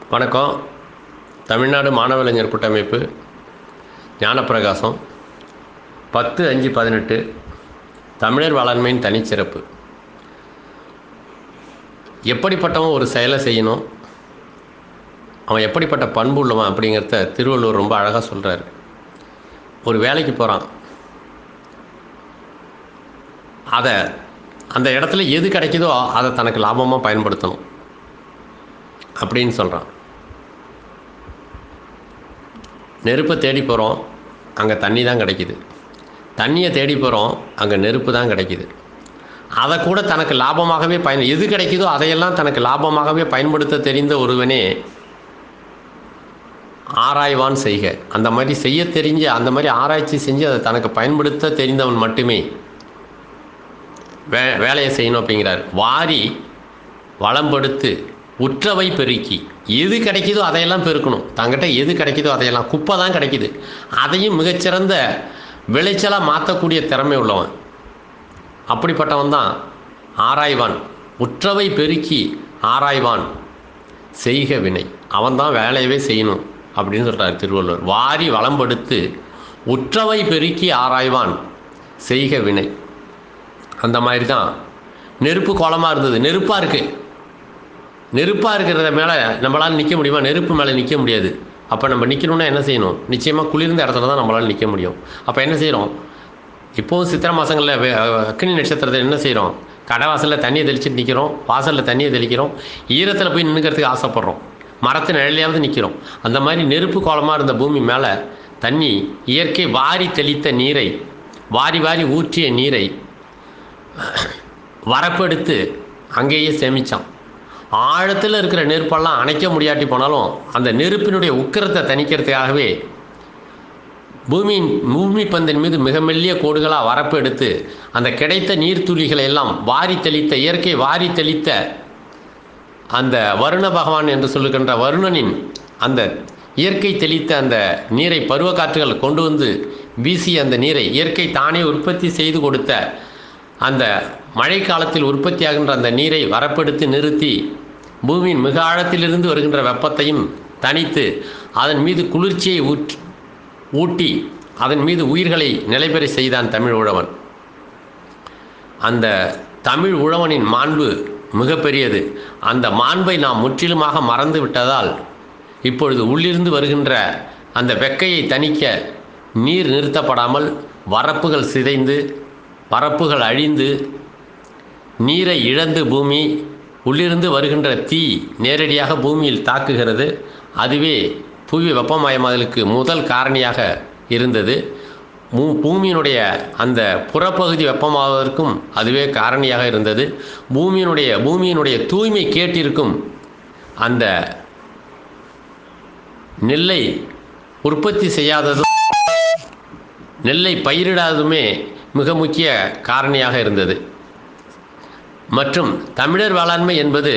வணக்கம் தமிழ்நாடு மாணவலைஞர் கூட்டமைப்பு ஞானப்பிரகாசம் பத்து அஞ்சு பதினெட்டு தமிழர் வேளாண்மையின் தனிச்சிறப்பு எப்படிப்பட்டவன் ஒரு செயலை செய்யணும் அவன் எப்படிப்பட்ட பண்பு உள்ளவன் அப்படிங்கிறத திருவள்ளுவர் ரொம்ப அழகாக சொல்கிறார் ஒரு வேலைக்கு போகிறான் அதை அந்த இடத்துல எது கிடைக்குதோ அதை தனக்கு லாபமாக பயன்படுத்தணும் அப்படின்னு சொல்கிறான் நெருப்பை தேடி போகிறோம் அங்கே தண்ணி தான் கிடைக்குது தண்ணியை தேடி போகிறோம் அங்கே நெருப்பு தான் கிடைக்குது அதை கூட தனக்கு லாபமாகவே பயன் எது கிடைக்குதோ அதையெல்லாம் தனக்கு லாபமாகவே பயன்படுத்த தெரிந்த ஒருவனே ஆராய்வான் செய்க அந்த மாதிரி செய்ய தெரிஞ்ச அந்த மாதிரி ஆராய்ச்சி செஞ்சு அதை தனக்கு பயன்படுத்த தெரிந்தவன் மட்டுமே வே வேலையை செய்யணும் அப்படிங்கிறார் வாரி வளம்படுத்து உற்றவை பெருக்கி எது கிடைக்குதோ அதையெல்லாம் பெருக்கணும் தங்கிட்ட எது கிடைக்குதோ அதையெல்லாம் குப்பை தான் கிடைக்குது அதையும் மிகச்சிறந்த விளைச்சலாக மாற்றக்கூடிய திறமை உள்ளவன் அப்படிப்பட்டவன் தான் ஆராய்வான் உற்றவை பெருக்கி ஆராய்வான் செய்க வினை அவன் தான் வேலையவே செய்யணும் அப்படின்னு சொல்கிறார் திருவள்ளுவர் வாரி வளம்படுத்து உற்றவை பெருக்கி ஆராய்வான் செய்க வினை அந்த மாதிரி தான் நெருப்பு கோலமாக இருந்தது நெருப்பாக இருக்குது நெருப்பாக இருக்கிறத மேலே நம்மளால் நிற்க முடியுமா நெருப்பு மேலே நிற்க முடியாது அப்போ நம்ம நிற்கணும்னா என்ன செய்யணும் நிச்சயமாக குளிர்ந்த இடத்துல தான் நம்மளால் நிற்க முடியும் அப்போ என்ன செய்கிறோம் இப்போவும் சித்திரை மாதங்களில் வே- அக்னி நட்சத்திரத்தில் என்ன செய்கிறோம் கடை வாசலில் தண்ணியை தெளிச்சுட்டு நிற்கிறோம் வாசலில் தண்ணியை தெளிக்கிறோம் ஈரத்தில் போய் நின்றுக்கிறதுக்கு ஆசைப்படுறோம் மரத்து நிழலையாவது நிற்கிறோம் அந்த மாதிரி நெருப்பு கோலமாக இருந்த பூமி மேலே தண்ணி இயற்கை வாரி தெளித்த நீரை வாரி வாரி ஊற்றிய நீரை வரப்பெடுத்து அங்கேயே சேமித்தான் ஆழத்தில் இருக்கிற நெருப்பெல்லாம் அணைக்க முடியாட்டி போனாலும் அந்த நெருப்பினுடைய உக்கிரத்தை தணிக்கிறதுக்காகவே பூமியின் பூமி பந்தின் மீது மிக மெல்லிய கோடுகளாக வரப்பு எடுத்து அந்த கிடைத்த நீர்த்துளிகளை எல்லாம் வாரி தெளித்த இயற்கை வாரி தெளித்த அந்த வருண பகவான் என்று சொல்லுகின்ற வருணனின் அந்த இயற்கை தெளித்த அந்த நீரை பருவ காற்றுகள் கொண்டு வந்து வீசிய அந்த நீரை இயற்கை தானே உற்பத்தி செய்து கொடுத்த அந்த மழை காலத்தில் உற்பத்தியாகின்ற அந்த நீரை வரப்படுத்தி நிறுத்தி பூமியின் மிக ஆழத்திலிருந்து வருகின்ற வெப்பத்தையும் தணித்து அதன் மீது குளிர்ச்சியை ஊற்றி ஊட்டி அதன் மீது உயிர்களை நிலைபெற செய்தான் தமிழ் உழவன் அந்த தமிழ் உழவனின் மாண்பு மிகப்பெரியது அந்த மாண்பை நாம் முற்றிலுமாக மறந்து விட்டதால் இப்பொழுது உள்ளிருந்து வருகின்ற அந்த வெக்கையை தணிக்க நீர் நிறுத்தப்படாமல் வரப்புகள் சிதைந்து வரப்புகள் அழிந்து நீரை இழந்து பூமி உள்ளிருந்து வருகின்ற தீ நேரடியாக பூமியில் தாக்குகிறது அதுவே புவி வெப்பமயமாதலுக்கு முதல் காரணியாக இருந்தது மூ பூமியினுடைய அந்த புறப்பகுதி வெப்பமாவதற்கும் அதுவே காரணியாக இருந்தது பூமியினுடைய பூமியினுடைய தூய்மை கேட்டிருக்கும் அந்த நெல்லை உற்பத்தி செய்யாததும் நெல்லை பயிரிடாததுமே மிக முக்கிய காரணியாக இருந்தது மற்றும் தமிழர் வேளாண்மை என்பது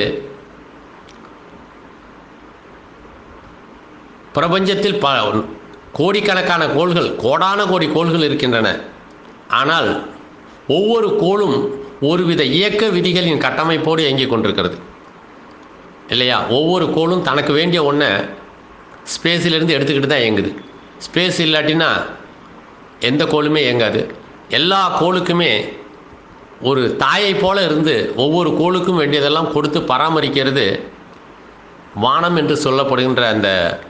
பிரபஞ்சத்தில் ப கோடிக்கணக்கான கோள்கள் கோடான கோடி கோள்கள் இருக்கின்றன ஆனால் ஒவ்வொரு கோளும் ஒருவித இயக்க விதிகளின் கட்டமைப்போடு இயங்கிக் கொண்டிருக்கிறது இல்லையா ஒவ்வொரு கோளும் தனக்கு வேண்டிய ஒன்றை ஸ்பேஸிலிருந்து எடுத்துக்கிட்டு தான் இயங்குது ஸ்பேஸ் இல்லாட்டினா எந்த கோளுமே இயங்காது எல்லா கோளுக்குமே ஒரு தாயை போல இருந்து ஒவ்வொரு கோளுக்கும் வேண்டியதெல்லாம் கொடுத்து பராமரிக்கிறது வானம் என்று சொல்லப்படுகின்ற அந்த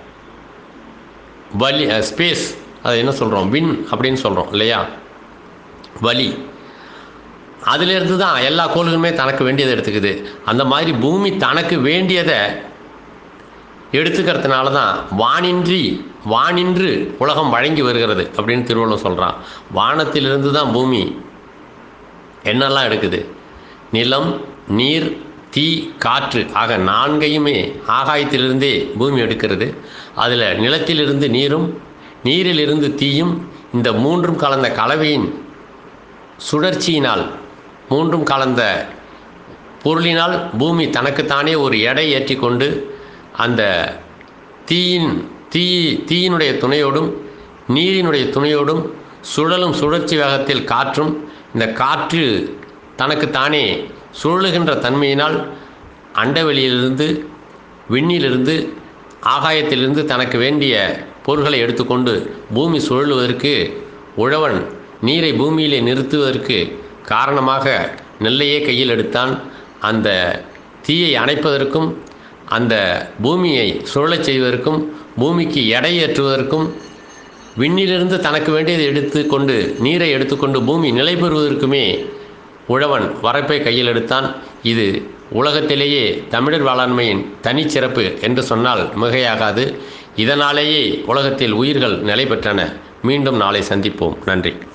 வலி ஸ்பேஸ் அது என்ன சொல்கிறோம் வின் அப்படின்னு சொல்கிறோம் இல்லையா வலி அதிலிருந்து தான் எல்லா கோள்களுமே தனக்கு வேண்டியதை எடுத்துக்குது அந்த மாதிரி பூமி தனக்கு வேண்டியதை எடுத்துக்கிறதுனால தான் வானின்றி வானின்று உலகம் வழங்கி வருகிறது அப்படின்னு திருவள்ளுவர் சொல்கிறான் வானத்திலிருந்து தான் பூமி என்னெல்லாம் எடுக்குது நிலம் நீர் தீ காற்று ஆக நான்கையுமே ஆகாயத்திலிருந்தே பூமி எடுக்கிறது அதில் நிலத்திலிருந்து நீரும் நீரிலிருந்து தீயும் இந்த மூன்றும் கலந்த கலவையின் சுழற்சியினால் மூன்றும் கலந்த பொருளினால் பூமி தனக்குத்தானே ஒரு எடை ஏற்றி கொண்டு அந்த தீயின் தீ தீயினுடைய துணையோடும் நீரினுடைய துணையோடும் சுழலும் சுழற்சி வேகத்தில் காற்றும் இந்த காற்று தனக்குத்தானே சுழலுகின்ற தன்மையினால் அண்டவெளியிலிருந்து விண்ணிலிருந்து ஆகாயத்திலிருந்து தனக்கு வேண்டிய பொருள்களை எடுத்துக்கொண்டு பூமி சுழலுவதற்கு உழவன் நீரை பூமியிலே நிறுத்துவதற்கு காரணமாக நெல்லையே கையில் எடுத்தான் அந்த தீயை அணைப்பதற்கும் அந்த பூமியை சுழலச் செய்வதற்கும் பூமிக்கு எடை ஏற்றுவதற்கும் விண்ணிலிருந்து தனக்கு வேண்டியதை எடுத்துக்கொண்டு நீரை எடுத்துக்கொண்டு பூமி நிலை பெறுவதற்குமே உழவன் வரப்பை கையில் எடுத்தான் இது உலகத்திலேயே தமிழர் வேளாண்மையின் தனிச்சிறப்பு என்று சொன்னால் மிகையாகாது இதனாலேயே உலகத்தில் உயிர்கள் நிலை பெற்றன மீண்டும் நாளை சந்திப்போம் நன்றி